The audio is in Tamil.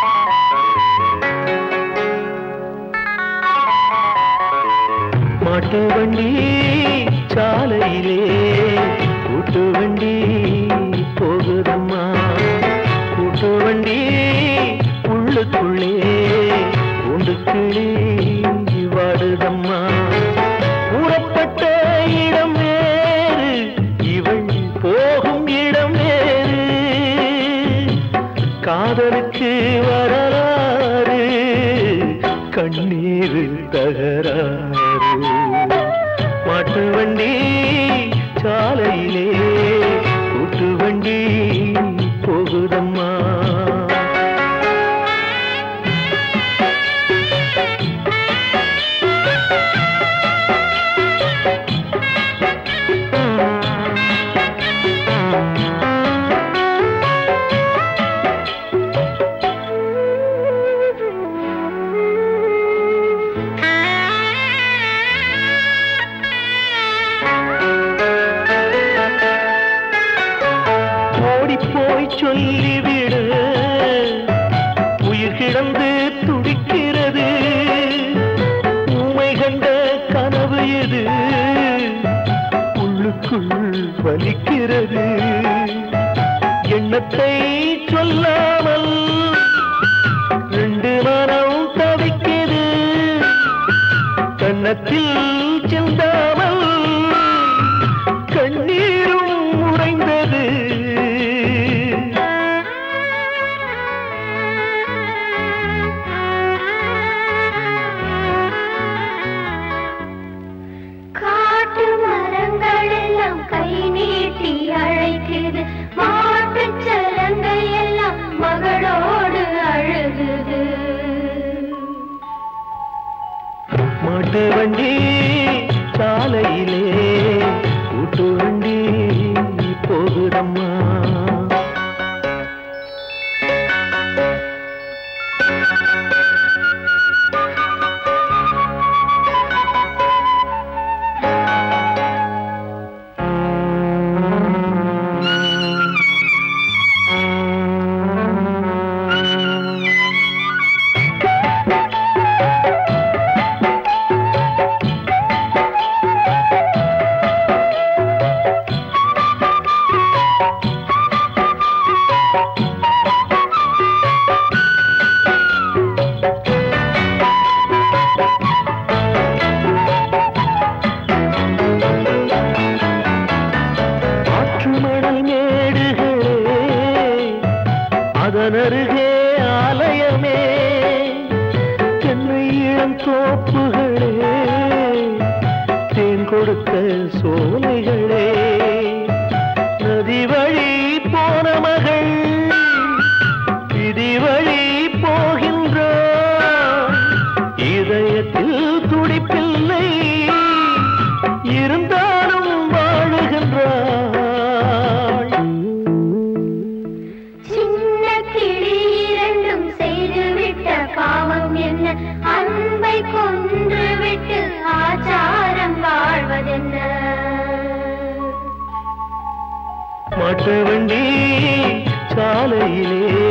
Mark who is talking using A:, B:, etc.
A: மாட்டு வண்டி சாலையிலே கூட்டு வண்டி போகுதம்மா கூட்டு வண்டி உள்ளுக்குள்ளே உண்டு கிளி வாடுதம்மா கூறப்பட்ட இடம் வேறு இவள் போகும் இடம் வேறு காதலுக்கு வரலாறு கண்ணீர் தகராறு மாட்டு வண்டி சாலையிலே கூட்டு வண்டி போகுதம்மா ஓடிப்போய் சொல்லிவிடு உயிர் கிடந்து துடிக்கிறது உமை கண்ட கனவு எது உள்ளுக்குள் வலிக்கிறது எண்ணத்தை சொல்லாமல் ரெண்டு மனம் தவிக்கிறது கன்னத்தில் செந்தாமல் கண்ணீரும் உறைந்தது
B: காட்டு மரங்கள் எல்லாம் கை நீட்டி அழைக்குது மாட்டுச் சலங்கை எல்லாம் மகளோடு அழுகுது
A: மாட்டு வண்டி சாலையிலே கூட்டு வண்டி போகுதம்மா ஆற்று மணல் மேடுகளே அதனருகே ஆலயமே தென்னை இளம் தோப்புகளே தேன் கொடுத்த சோலைகளே நதி வழி போன மகள் விதி வழி போகின்றான் இதயத்தில் துடிப்பில்லை இருந்தாலும் வாழுகின்றாள்
B: சின்ன கிளி இரண்டும் செய்துவிட்ட பாவம் என்ன அன்பை கொன்று விட்டு ஆச்சாரம் வாழ்வதென்ன
A: மாட்டு வண்டி சாலையிலே